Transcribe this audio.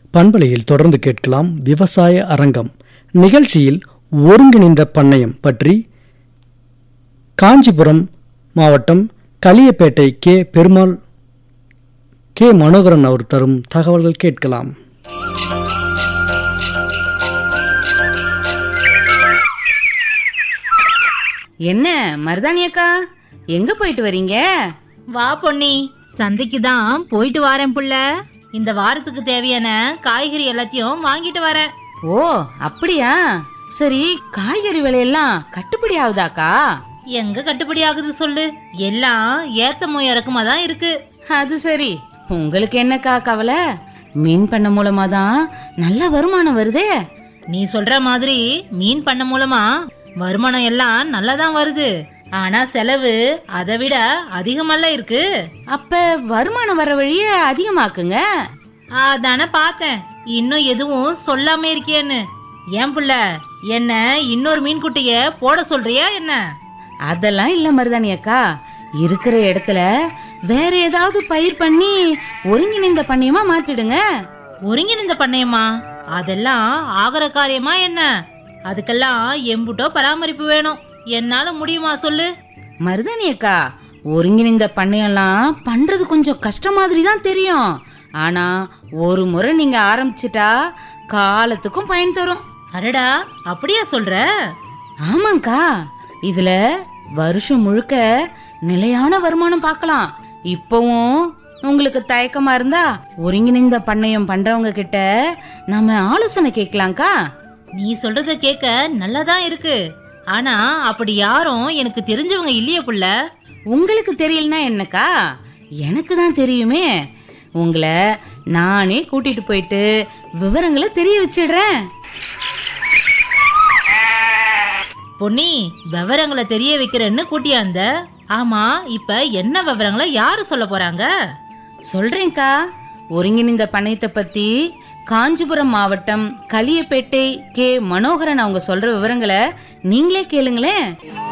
பண்பலையில் தொடர்ந்து கேட்கலாம் விவசாய அரங்கம் நிகழ்ச்சியில் ஒருங்கிணைந்த பண்ணையம் பற்றி காஞ்சிபுரம் மாவட்டம் களியப்பேட்டை கே பெருமாள் கே மனோகரன் அவர் தரும் தகவல்கள் கேட்கலாம் என்ன மருதாணி அக்கா எங்க போயிட்டு வரீங்க வா பொன்னி சந்தைக்கு தான் போயிட்டு வரேன் புள்ள இந்த வாரத்துக்கு தேவையான காய்கறி எல்லாத்தையும் வாங்கிட்டு வரேன் ஓ அப்படியா சரி காய்கறி விலையெல்லாம் கட்டுப்படி ஆகுதாக்கா எங்க கட்டுப்படி ஆகுது சொல்லு எல்லாம் ஏத்தமோ இறக்குமா தான் இருக்கு அது சரி உங்களுக்கு என்னக்கா கவலை மீன் பண்ண மூலமா தான் நல்ல வருமானம் வருதே நீ சொல்ற மாதிரி மீன் பண்ண மூலமா வருமானம் எல்லாம் நல்லா தான் வருது ஆனா செலவு அதை விட அதிகமல்ல இருக்கு அப்ப வருமானம் வர வழிய அதிகமாக்குங்க அதானே பார்த்தேன் இன்னும் எதுவும் சொல்லாம இருக்கியேன்னு ஏன் புள்ள என்ன இன்னொரு மீன் குட்டிய போட சொல்றியா என்ன அதெல்லாம் இல்ல மருதாணி அக்கா இருக்கிற இடத்துல வேற ஏதாவது பயிர் பண்ணி ஒருங்கிணைந்த பண்ணியமா மாத்திடுங்க ஒருங்கிணைந்த பண்ணையம்மா அதெல்லாம் ஆகிற காரியமா என்ன அதுக்கெல்லாம் எம்புட்டோ பராமரிப்பு வேணும் என்னால முடியுமா சொல்லு மருதாணி அக்கா ஒருங்கிணைந்த பண்ணையெல்லாம் பண்றது கொஞ்சம் கஷ்டம் மாதிரி தான் தெரியும் ஆனா ஒரு முறை நீங்க ஆரம்பிச்சிட்டா காலத்துக்கும் பயன் தரும் அடடா அப்படியா சொல்ற ஆமாங்க்கா இதுல வருஷம் முழுக்க நிலையான வருமானம் பார்க்கலாம் இப்பவும் உங்களுக்கு தயக்கமா இருந்தா ஒருங்கிணைந்த பண்ணையம் பண்றவங்க கிட்ட நம்ம ஆலோசனை கேட்கலாம்க்கா நீ சொல்றத கேட்க நல்லதான் இருக்கு ஆனா அப்படி யாரும் எனக்கு தெரிஞ்சவங்க இல்லையே புள்ள உங்களுக்கு தெரியலனா என்னக்கா எனக்கு தான் தெரியுமே உங்களை நானே கூட்டிட்டு போயிட்டு விவரங்களை தெரிய வச்சிடுறேன் பொன்னி விவரங்களை தெரிய வைக்கிறேன்னு கூட்டியாந்த ஆமா இப்ப என்ன விவரங்களை யாரு சொல்ல போறாங்க சொல்றேன்க்கா ஒருங்கிணைந்த பண்ணையத்தை பத்தி காஞ்சிபுரம் மாவட்டம் களியப்பேட்டை கே மனோகரன் அவங்க சொல்ற விவரங்களை நீங்களே கேளுங்களேன்